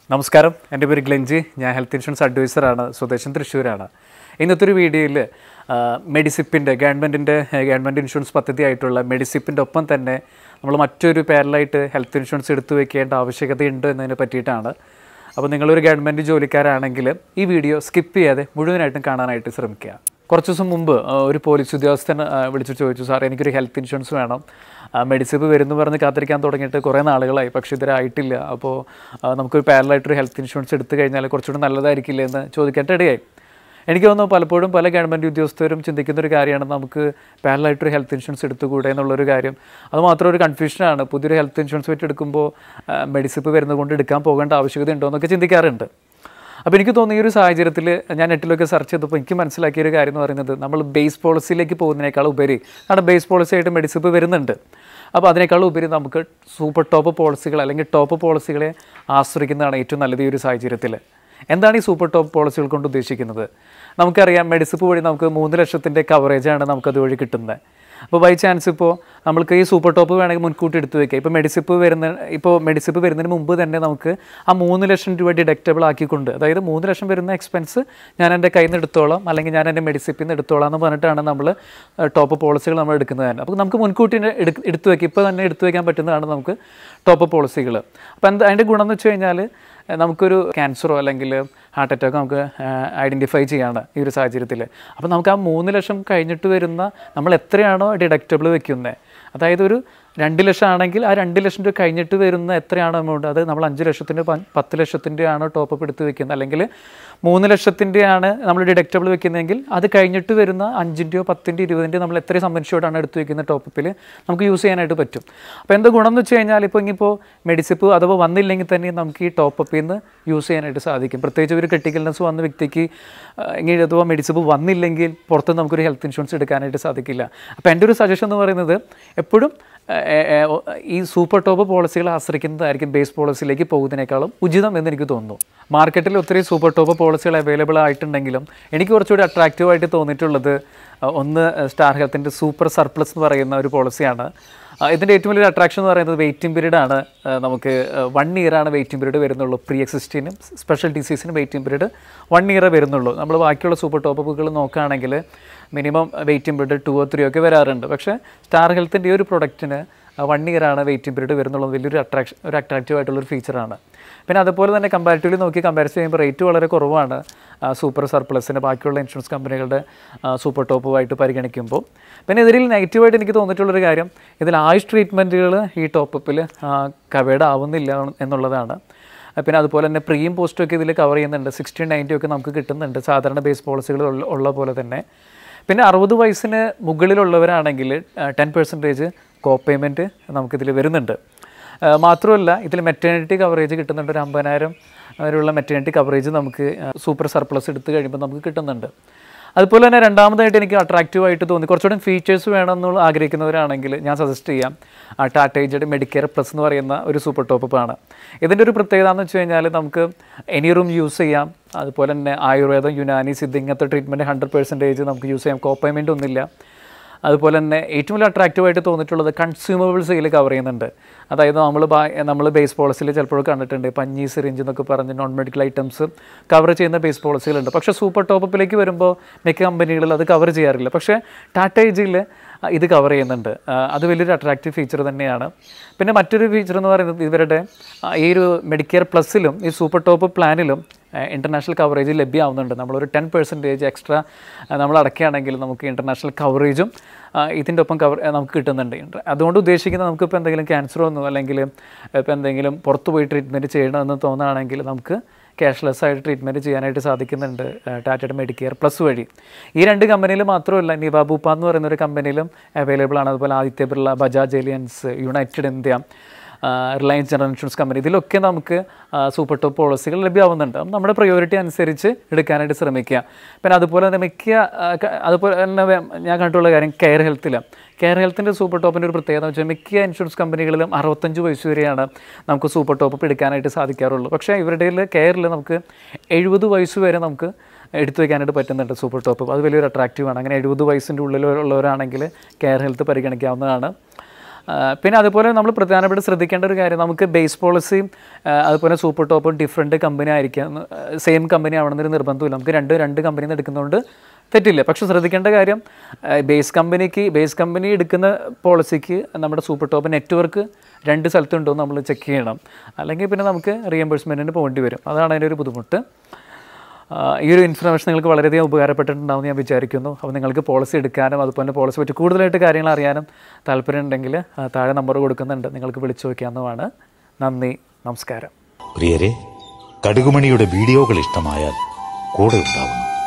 നമസ്കാരം എൻ്റെ പേര് ഗ്ലെഞ്ചി ഞാൻ ഹെൽത്ത് ഇൻഷുറൻസ് അഡ്വൈസറാണ് സ്വദേശം തൃശ്ശൂരാണ് ഇന്നത്തെ ഒരു വീഡിയോയിൽ മെഡിസിപ്പിൻ്റെ ഗവൺമെൻറ്റിൻ്റെ ഗവൺമെൻറ് ഇൻഷുറൻസ് പദ്ധതി ആയിട്ടുള്ള മെഡിസിപ്പിൻ്റെ ഒപ്പം തന്നെ നമ്മൾ മറ്റൊരു പാരലായിട്ട് ഹെൽത്ത് ഇൻഷുറൻസ് എടുത്തു വെക്കേണ്ട ആവശ്യകതയുണ്ട് എന്നതിനെ പറ്റിയിട്ടാണ് അപ്പോൾ നിങ്ങളൊരു ഗവൺമെൻറ് ജോലിക്കാരാണെങ്കിൽ ഈ വീഡിയോ സ്കിപ്പ് ചെയ്യാതെ മുഴുവനായിട്ടും കാണാനായിട്ട് ശ്രമിക്കുക കുറച്ച് ദിവസം മുമ്പ് ആ, ഒരു പോലീസ് ഉദ്യോഗസ്ഥൻ ആ, വിളിച്ചു ചോദിച്ചു സാർ എനിക്കൊരു ഹെൽത്ത് ഇൻഷുറൻസ് വേണം മെഡിസിപ്പ് വരുന്നു പറഞ്ഞ് കാത്തിരിക്കാൻ തുടങ്ങിയിട്ട് കുറേ നാളുകളായി പക്ഷേ ഇതുവരെ ആയിട്ടില്ല അപ്പോൾ ആ, നമുക്കൊരു പാരലായിട്ടൊരു ഹെൽത്ത് ഇൻഷുറൻസ് എടുത്തു കഴിഞ്ഞാൽ കുറച്ചുകൂടി നല്ലതായിരിക്കില്ലേ എന്ന് ചോദിക്കേണ്ട ഇടയായി എനിക്ക് തോന്നുന്നു പലപ്പോഴും പല ഗവൺമെൻറ് ഉദ്യോഗസ്ഥരും ചിന്തിക്കുന്ന ഒരു കാര്യമാണ് നമുക്ക് പാരലായിട്ടൊരു ഹെൽത്ത് ഇൻഷുറൻസ് എടുത്തുകൂടെ എന്നുള്ളൊരു കാര്യം അത് മാത്രം ഒരു കൺഫ്യൂഷനാണ് പുതിയൊരു ഹെൽത്ത് ഇൻഷുറൻസ് വെച്ച് എടുക്കുമ്പോൾ മെഡിസിപ്പ് വരുന്നത് കൊണ്ട് എടുക്കാൻ പോകേണ്ട ആവശ്യകത ഉണ്ടോ എന്നൊക്കെ ചിന്തിക്കാറുണ്ട് അപ്പോൾ എനിക്ക് തോന്നിയ ഒരു സാഹചര്യത്തിൽ ഞാൻ നെറ്റിലൊക്കെ സെർച്ച് ചെയ്തപ്പോൾ എനിക്ക് മനസ്സിലാക്കിയ ഒരു കാര്യം എന്ന് പറയുന്നത് നമ്മൾ ബേസ് പോളിസിയിലേക്ക് പോകുന്നതിനേക്കാൾ ഉപരി നമ്മുടെ ബേസ് പോളിസി ആയിട്ട് മെഡിസിപ്പ് വരുന്നുണ്ട് അപ്പോൾ അതിനേക്കാൾ ഉപരി നമുക്ക് സൂപ്പർ ടോപ്പ് പോളിസികൾ അല്ലെങ്കിൽ ടോപ്പ് പോളിസികളെ ആശ്രയിക്കുന്നതാണ് ഏറ്റവും നല്ലത് ഈ ഒരു സാഹചര്യത്തിൽ എന്താണ് ഈ സൂപ്പർ ടോപ്പ് പോളിസികൾ കൊണ്ട് ഉദ്ദേശിക്കുന്നത് നമുക്കറിയാം മെഡിസിപ്പ് വഴി നമുക്ക് മൂന്ന് ലക്ഷത്തിൻ്റെ കവറേജാണ് നമുക്കത് വഴി കിട്ടുന്നത് അപ്പോൾ ബൈ ചാൻസ് ഇപ്പോൾ നമ്മൾക്ക് ഈ സൂപ്പർ ടോപ്പ് വേണമെങ്കിൽ മുൻകൂട്ടി എടുത്തു വെക്കാം ഇപ്പോൾ മെഡിസിപ്പ് വരുന്ന ഇപ്പോൾ മെഡിസിപ്പ് വരുന്നതിന് മുമ്പ് തന്നെ നമുക്ക് ആ മൂന്ന് ലക്ഷം രൂപ ഡിഡക്റ്റബിൾ ആക്കിക്കൊണ്ട് അതായത് മൂന്ന് ലക്ഷം വരുന്ന എക്സ്പെൻസ് ഞാൻ എൻ്റെ കയ്യിൽ നിന്ന് എടുത്തോളാം അല്ലെങ്കിൽ ഞാൻ എൻ്റെ മെഡിസിപ്പിൽ നിന്ന് എടുത്തോളാം എന്ന് പറഞ്ഞിട്ടാണ് നമ്മൾ ടോപ്പ് പോളിസികൾ നമ്മൾ എടുക്കുന്നത് തന്നെ അപ്പോൾ നമുക്ക് മുൻകൂട്ടി എടു- എടുത്തു വെക്കാം ഇപ്പോൾ തന്നെ എടുത്തു വെക്കാൻ പറ്റുന്നതാണ് നമുക്ക് ടോപ്പ് പോളിസികൾ അപ്പോൾ എന്താ അതിൻ്റെ ഗുണം എന്ന് വെച്ച് കഴിഞ്ഞാൽ ഏഹ് നമുക്കൊരു ക്യാൻസറോ അല്ലെങ്കിൽ ഹാർട്ട് അറ്റാക്കോ നമുക്ക് ഐഡൻറ്റിഫൈ ചെയ്യാണ് ഈ ഒരു സാഹചര്യത്തിൽ അപ്പോൾ നമുക്ക് ആ മൂന്ന് ലക്ഷം കഴിഞ്ഞിട്ട് വരുന്ന നമ്മൾ എത്രയാണോ ഡിഡക്റ്റബിൾ വെക്കുന്നത് അതായത് ഒരു രണ്ട് ലക്ഷം ആണെങ്കിൽ ആ രണ്ട് ലക്ഷം രൂപ കഴിഞ്ഞിട്ട് വരുന്ന എത്രയാണോ എമൗണ്ട് അത് നമ്മൾ അഞ്ച് ലക്ഷത്തിൻ്റെ പ- പത്ത് ലക്ഷത്തിൻ്റെ ആണോ ടോപ്പ് എടുത്ത് വെക്കുന്നത് അല്ലെങ്കിൽ മൂന്ന് ലക്ഷത്തിൻ്റെ ആണ് നമ്മൾ ഡിഡക്റ്റബിൾ വെക്കുന്നതെങ്കിൽ അത് കഴിഞ്ഞിട്ട് വരുന്ന അഞ്ചിൻ്റെയോ പത്തിൻ്റെ ഇരുപതിൻ്റെയോ നമ്മൾ എത്ര സംബന്ധിച്ചോടാണ് എടുത്ത് വെക്കുന്ന ടോപ്പിൽ നമുക്ക് യൂസ് ചെയ്യാനായിട്ട് പറ്റും അപ്പോൾ എന്താ ഗുണം എന്ന് വെച്ച് കഴിഞ്ഞാൽ ഇപ്പോൾ ഇനിയിപ്പോൾ മെഡിസിപ്പ് അഥവാ വന്നില്ലെങ്കിൽ തന്നെ നമുക്ക് ഈ ടോപ്പപ്പിൽ നിന്ന് യൂസ് ചെയ്യാനായിട്ട് സാധിക്കും പ്രത്യേകിച്ച് ഒരു ക്രിട്ടിക്കൽനെസ് വന്ന വ്യക്തിക്ക് ആ, ഇങ്ങനെ അഥവാ മെഡിസിപ്പ് വന്നില്ലെങ്കിൽ പുറത്ത് നമുക്കൊരു ഹെൽത്ത് ഇൻഷുറൻസ് എടുക്കാനായിട്ട് സാധിക്കില്ല അപ്പോൾ എൻ്റെ ഒരു സജഷൻ എന്ന് പറയുന്നത് എപ്പോഴും ആ, ആ, ആ, ഈ സൂപ്പർ ടോപ്പ് പോളിസികൾ ആശ്രയിക്കുന്നതായിരിക്കും ബേസ് പോളിസിയിലേക്ക് പോകുന്നതിനേക്കാളും ഉചിതം എന്ന് എനിക്ക് തോന്നുന്നു മാർക്കറ്റിൽ ഒത്തിരി സൂപ്പർ ടോപ്പ് പോളിസികൾ അവൈലബിൾ ആയിട്ടുണ്ടെങ്കിലും എനിക്ക് കുറച്ചുകൂടി അട്രാക്റ്റീവ് ആയിട്ട് തോന്നിയിട്ടുള്ളത് ആ, ഒന്ന് സ്റ്റാർ ഹെൽത്തിൻ്റെ സൂപ്പർ സർപ്ലസ് എന്ന് പറയുന്ന ഒരു പോളിസിയാണ് ആ, ഇതിൻ്റെ ഏറ്റവും വലിയൊരു അട്രാക്ഷൻ എന്ന് പറയുന്നത് വെയിറ്റിംഗ് പീരീഡ് ആണ് ആ, നമുക്ക് വൺ ഇയർ ആണ് വെയിറ്റിംഗ് പീരീഡ് വരുന്നുള്ളൂ പ്രീ എക്സിസ്റ്റിനും സ്പെഷ്യൽ ഡിസീസിനും വെയിറ്റിംഗ് പീരീഡ് വൺ ഇയർ വരുന്നുള്ളൂ നമ്മൾ ബാക്കിയുള്ള സൂപ്പർ ടോപ്പുകൾ നോക്കുകയാണെങ്കിൽ minimum waiting period two or three ഒക്കെ വരാറുണ്ട് പക്ഷേ സ്റ്റാർ ഹെൽത്തിൻ്റെ ഈ ഒരു പ്രൊഡക്റ്റിന് വൺ ഇയർ ആണ് വെയിറ്റിംഗ് പീരീഡ് വരുന്നുള്ളത് വലിയൊരു അട്രാക്ഷൻ ഒരു അട്രാക്റ്റീവ് ആയിട്ടുള്ളൊരു ഫീച്ചറാണ് പിന്നെ അതുപോലെ തന്നെ കമ്പാരിറ്റീവ്ലി നോക്കി കമ്പാരിസൺ ചെയ്യുമ്പോൾ റേറ്റ് വളരെ കുറവാണ് ആ, സൂപ്പർ സർപ്ലസിന് ബാക്കിയുള്ള ഇൻഷുറൻസ് കമ്പനികളുടെ ആ, സൂപ്പർ ടോപ്പുമായിട്ട് പരിഗണിക്കുമ്പോൾ പിന്നെ ഇതിൽ നെഗറ്റീവായിട്ട് എനിക്ക് തോന്നിയിട്ടുള്ളൊരു കാര്യം ഇതിൽ ആയുഷ് ട്രീറ്റ്മെൻറ്റുകൾ ഈ ടോപ്പപ്പിൽ കവേഡ് ആവുന്നില്ല എന്നുള്ളതാണ് പിന്നെ അതുപോലെ തന്നെ പ്രീയും പോസ്റ്റും ഒക്കെ ഇതിൽ കവർ ചെയ്യുന്നുണ്ട് സിക്സ്റ്റി നയൻറ്റി ഒക്കെ നമുക്ക് കിട്ടുന്നുണ്ട് സാധാരണ ബേസ് പോളിസികൾ ഉള്ള ഉള്ള പോലെ തന്നെ പിന്നെ അറുപത് വയസ്സിന് മുകളിലുള്ളവരാണെങ്കിൽ ടെൻ പെർസെൻറ്റേജ് കോ പേയ്മെൻറ്റ് നമുക്കിതിൽ വരുന്നുണ്ട് ആ, മാത്രമല്ല ഇതിൽ മെറ്റേണിറ്റി കവറേജ് കിട്ടുന്നുണ്ട് ഒരു അമ്പതിനായിരം വരെയുള്ള മെറ്റേണിറ്റി കവറേജ് നമുക്ക് സൂപ്പർ സർപ്ലസ് എടുത്തു കഴിയുമ്പോൾ നമുക്ക് കിട്ടുന്നുണ്ട് അതുപോലെ തന്നെ രണ്ടാമതായിട്ട് എനിക്ക് അട്രാക്റ്റീവ് ആയിട്ട് തോന്നി കുറച്ചുകൂടി ഫീച്ചേഴ്സ് വേണമെന്നുള്ള ആഗ്രഹിക്കുന്നവരാണെങ്കിൽ ഞാൻ സജസ്റ്റ് ചെയ്യാം ആ ടാറ്റ ഏജഡ് മെഡിക്കെയർ പ്ലസ് എന്ന് പറയുന്ന ഒരു സൂപ്പർ ടോപ്പ് ആണ് ഇതിൻ്റെ ഒരു പ്രത്യേകത എന്ന് വെച്ച് കഴിഞ്ഞാൽ നമുക്ക് എനി റൂം യൂസ് ചെയ്യാം അതുപോലെ തന്നെ ആയുർവേദം യുനാനി സിദ്ധ ഇങ്ങനത്തെ ട്രീറ്റ്മെൻറ്റ് ഹൺഡ്രഡ് പെർസെൻറ്റേജ് നമുക്ക് യൂസ് ചെയ്യാം കോ പേയ്മെൻ്റ് ഒന്നുമില്ല അതുപോലെ തന്നെ ഏറ്റവും വലിയ അട്രാക്റ്റീവ് ആയിട്ട് തോന്നിയിട്ടുള്ളത് കൺസ്യൂമബിൾസ് ഇതിൽ കവർ ചെയ്യുന്നുണ്ട് അതായത് നമ്മൾ നമ്മൾ ബേസ് പോളിസിയിൽ ചിലപ്പോൾ കണ്ടിട്ടുണ്ട് പഞ്ഞി സിറിഞ്ച് എന്നൊക്കെ പറഞ്ഞ് നോൺ മെഡിക്കൽ ഐറ്റംസ് കവർ ചെയ്യുന്ന ബേസ് പോളിസികളുണ്ട് പക്ഷേ സൂപ്പർ ടോപ്പിലേക്ക് വരുമ്പോൾ മിക്ക കമ്പനികളിൽ അത് കവർ ചെയ്യാറില്ല പക്ഷേ ടാറ്റ ഏജിൽ ഇത് കവർ ചെയ്യുന്നുണ്ട് ആ, അത് വലിയൊരു അട്രാക്റ്റീവ് ഫീച്ചർ തന്നെയാണ് പിന്നെ മറ്റൊരു ഫീച്ചർ എന്ന് പറയുന്നത് ഇവരുടെ ആ, ഈ ഒരു മെഡിക്കെയർ പ്ലസ്സിലും ഈ സൂപ്പർ ടോപ്പ് പ്ലാനിലും ഇൻ്റർനാഷണൽ കവറേജ് ലഭ്യമാവുന്നുണ്ട് നമ്മളൊരു ടെൻ പെർസെൻറ്റേജ് എക്സ്ട്രാ നമ്മൾ അടയ്ക്കുകയാണെങ്കിൽ നമുക്ക് ഇൻ്റർനാഷണൽ കവറേജും ഇതിൻ്റെ ഒപ്പം കവർ നമുക്ക് കിട്ടുന്നുണ്ട് ഇൻട്ര- അതുകൊണ്ട് ഉദ്ദേശിക്കുന്നത് നമുക്കിപ്പോൾ എന്തെങ്കിലും ക്യാൻസറോ ഒന്നും അല്ലെങ്കിൽ ഇപ്പോൾ എന്തെങ്കിലും പുറത്ത് പോയി ട്രീറ്റ്മെൻറ്റ് ചെയ്യണമെന്ന് തോന്നുകയാണെങ്കിൽ നമുക്ക് ക്യാഷ്ലെസ് ആയിട്ട് ട്രീറ്റ്മെൻറ്റ് ചെയ്യാനായിട്ട് സാധിക്കുന്നുണ്ട് ആ, ടാറ്റയുടെ മെഡിക്കെയർ പ്ലസ് വഴി ഈ രണ്ട് കമ്പനിയിൽ മാത്രമല്ല നിവാബൂപ്പ എന്ന് പറയുന്ന ഒരു കമ്പനിയിലും അവൈലബിൾ ആണ് അതുപോലെ Aditya Birla Bajaj Allianz United India Reliance General Insurance company ഇതിലൊക്കെ നമുക്ക് സൂപ്പർ ടോപ്പ് പോളിസികൾ ലഭ്യമാവുന്നുണ്ട് അപ്പം നമ്മുടെ പ്രയോറിറ്റി അനുസരിച്ച് എടുക്കാനായിട്ട് ശ്രമിക്കുക പിന്നെ അതുപോലെ തന്നെ മിക്ക ആ, ക- അതുപോലെ തന്നെ വേ- ഞാൻ കണ്ടിട്ടുള്ള കാര്യം കെയർ ഹെൽത്തിൽ കെയർ ഹെൽത്തിൻ്റെ സൂപ്പർ ടോപ്പിൻ്റെ ഒരു പ്രത്യേകത എന്ന് വെച്ചാൽ മിക്ക ഇൻഷുറൻസ് കമ്പനികളിലും അറുപത്തഞ്ച് വയസ്സ് വരെയാണ് നമുക്ക് സൂപ്പർ ടോപ്പ് എടുക്കാനായിട്ട് സാധിക്കാറുള്ളൂ പക്ഷേ ഇവരുടെ കെയറിൽ നമുക്ക് എഴുപത് വയസ്സ് വരെ നമുക്ക് എടുത്തു വെക്കാനായിട്ട് പറ്റുന്നുണ്ട് സൂപ്പർ ടോപ്പ് അത് വലിയൊരു അട്രാക്റ്റീവ് ആണ് അങ്ങനെ എഴുപത് വയസ്സിൻ്റെ ഉള്ളിൽ ഉള്ളവരാണെങ്കിൽ കെയർ ഹെൽത്ത് പരിഗണിക്കാവുന്നതാണ് ആ, പിന്നെ അതുപോലെ നമ്മൾ പ്രധാനപ്പെട്ട് ശ്രദ്ധിക്കേണ്ട ഒരു കാര്യം നമുക്ക് ബേസ് പോളിസിയും ആ, അതുപോലെ സൂപ്പർ ടോപ്പും ഡിഫറെൻറ്റ് കമ്പനി ആയിരിക്കാം സെയിം കമ്പനി ആവണമെന്നൊരു നിർബന്ധമില്ല നമുക്ക് രണ്ട് രണ്ട് കമ്പനിയിൽ നിന്ന് എടുക്കുന്നതുകൊണ്ട് തെറ്റില്ല പക്ഷെ ശ്രദ്ധിക്കേണ്ട കാര്യം ബേസ് കമ്പനിക്ക് ബേസ് കമ്പനി എടുക്കുന്ന പോളിസിക്ക് നമ്മുടെ സൂപ്പർ ടോപ്പ് നെറ്റ്വർക്ക് രണ്ട് സ്ഥലത്തുണ്ടോ എന്ന് നമ്മൾ ചെക്ക് ചെയ്യണം അല്ലെങ്കിൽ പിന്നെ നമുക്ക് റീഎംബേഴ്സ്മെൻറ്റിന് പോകേണ്ടി വരും അതാണ് അതിൻ്റെ ഒരു ബുദ്ധിമുട്ട് ആ, ഈ ഒരു ഇൻഫർമേഷൻ നിങ്ങൾക്ക് വളരെയധികം ഉപകാരപ്പെട്ടിട്ടുണ്ടാവും ഞാൻ വിചാരിക്കുന്നു അപ്പോൾ നിങ്ങൾക്ക് പോളിസി എടുക്കാനും അതുപോലെ പോളിസി പറ്റി കൂടുതലായിട്ട് കാര്യങ്ങൾ അറിയാനും താല്പര്യം ഉണ്ടെങ്കിൽ ആ, താഴെ നമ്പർ കൊടുക്കുന്നുണ്ട് നിങ്ങൾക്ക് വിളിച്ചു നോക്കാവുന്നതാണ് നന്ദി നമസ്കാരം പ്രിയരെ കടുകുമണിയുടെ വീഡിയോകൾ ഇഷ്ടമായാൽ കൂടെ ഉണ്ടാവുന്നു